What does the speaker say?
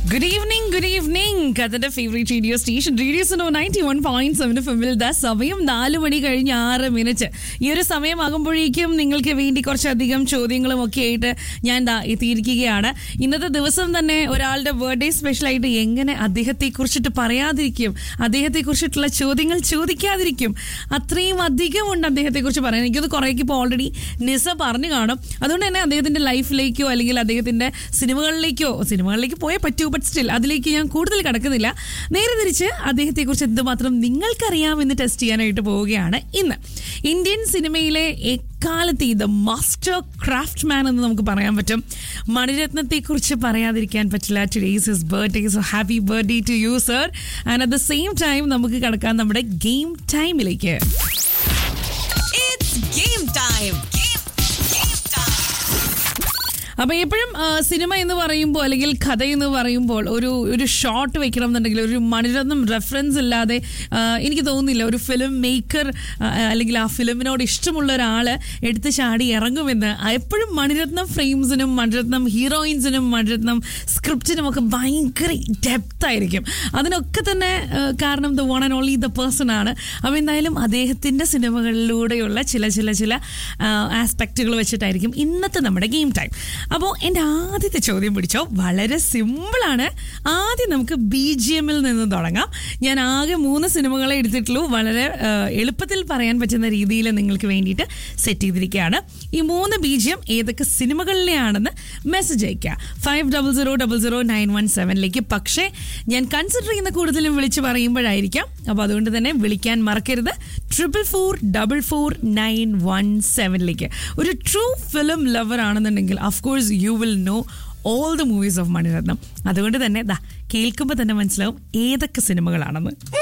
Good evening good evening കഥന്റെ favourite radio station radio so ninety one point seven ഫിമിൽ ദ സമയം നാല് മണി കഴിഞ്ഞ് ആറ് മിനിറ്റ് ഈ ഒരു സമയമാകുമ്പോഴേക്കും നിങ്ങൾക്ക് വേണ്ടി കുറച്ചധികം ചോദ്യങ്ങളും ഒക്കെ ആയിട്ട് ഞാൻ ദാ എത്തിയിരിക്കുകയാണ് ഇന്നത്തെ ദിവസം തന്നെ ഒരാളുടെ ബർത്ത്ഡേ സ്പെഷ്യലായിട്ട് എങ്ങനെ അദ്ദേഹത്തെ കുറിച്ചിട്ട് പറയാതിരിക്കും അദ്ദേഹത്തെ കുറിച്ചിട്ടുള്ള ചോദ്യങ്ങൾ ചോദിക്കാതിരിക്കും അത്രയും അധികമുണ്ട് അദ്ദേഹത്തെ കുറിച്ച് പറയാൻ എനിക്കത് കുറേക്ക് ഇപ്പോൾ ഓൾറെഡി നിസ പറഞ്ഞു കാണും അതുകൊണ്ട് തന്നെ അദ്ദേഹത്തിന്റെ ലൈഫിലേക്കോ അല്ലെങ്കിൽ അദ്ദേഹത്തിന്റെ സിനിമകളിലേക്കോ സിനിമകളിലേക്ക് പോയേ പറ്റൂ ബട്ട് സ്റ്റിൽ അതിലേക്ക് ഞാൻ കൂടുതൽ കടക്കുന്നില്ല നേരെ തിരിച്ച് അദ്ദേഹത്തെ കുറിച്ച് എന്തുമാത്രം നിങ്ങൾക്കറിയാമെന്ന് ടെസ്റ്റ് ചെയ്യാനായിട്ട് പോവുകയാണ് ഇന്ന് ഇന്ത്യൻ സിനിമയിലെ എക്കാലത്തെ ദ മാസ്റ്റർ ക്രാഫ്റ്റ് മാൻ എന്ന് നമുക്ക് പറയാൻ പറ്റും മണിരത്നത്തെ കുറിച്ച് പറയാതിരിക്കാൻ പറ്റില്ല today's his birthday so happy birthday to you sir and at the same time നമുക്ക് കടക്കാം നമ്മുടെ ഗെയിം ടൈമിലേക്ക് It's game time. Game, game time. അപ്പൊ എപ്പോഴും ആ, സിനിമ എന്ന് പറയുമ്പോൾ അല്ലെങ്കിൽ കഥ എന്ന് പറയുമ്പോൾ ഒരു ഒരു ഷോട്ട് വെക്കണം എന്നുണ്ടെങ്കിൽ ഒരു മണിരത്നം റെഫറൻസ് ഇല്ലാതെ ആ, എനിക്ക് തോന്നുന്നില്ല ഒരു ഫിലിം മേക്കർ അല്ലെങ്കിൽ ആ ഫിലിമിനോട് ഇഷ്ടമുള്ള ഒരാൾ എടുത്ത് ചാടി ഇറങ്ങുമെന്ന് എപ്പോഴും മണിരത്നം ഫ്രെയിംസിനും മണിരത്നം ഹീറോയിൻസിനും മണിരത്നം സ്ക്രിപ്റ്റിനും ഒക്കെ ഭയങ്കര ഡെപ്ത് ആയിരിക്കും അതിനൊക്കെ തന്നെ ആ, കാരണം the one and only the person ആണ് അപ്പോൾ എന്തായാലും അദ്ദേഹത്തിൻ്റെ സിനിമകളിലൂടെയുള്ള ചില ചില ചില ആസ്പെക്റ്റുകൾ വെച്ചിട്ടായിരിക്കും ഇന്നത്തെ നമ്മുടെ ഗെയിം ടൈം അപ്പോൾ എൻ്റെ ആദ്യത്തെ ചോദ്യം പിടിച്ചോ വളരെ സിമ്പിളാണ് ആദ്യം നമുക്ക് ബി ജി എമ്മിൽ നിന്ന് തുടങ്ങാം ഞാൻ ആകെ മൂന്ന് സിനിമകളെ എടുത്തിട്ടുള്ളൂ വളരെ ആ, എളുപ്പത്തിൽ പറയാൻ പറ്റുന്ന രീതിയിൽ നിങ്ങൾക്ക് വേണ്ടിയിട്ട് സെറ്റ് ചെയ്തിരിക്കുകയാണ് ഈ മൂന്ന് ബി ജി എം ഏതൊക്കെ സിനിമകളിലെയാണെന്ന് മെസ്സേജ് അയക്കുക five double zero double zero nine one സെവനിലേക്ക് പക്ഷേ ഞാൻ കൺസിഡർ ചെയ്യുന്ന കൂടുതലും വിളിച്ച് പറയുമ്പോഴായിരിക്കാം അപ്പോൾ അതുകൊണ്ട് തന്നെ വിളിക്കാൻ മറക്കരുത് triple four double four nine one സെവനിലേക്ക് ഒരു ട്രൂ ഫിലിം ലവർ ആണെന്നുണ്ടെങ്കിൽ of course you will know all the movies of Mani Ratnam അതുകൊണ്ട് തന്നെ ദാ കേൾക്കുമ്പോൾ തന്നെ മനസ്സിലാവും ഏതൊക്കെ സിനിമകളാണെന്ന്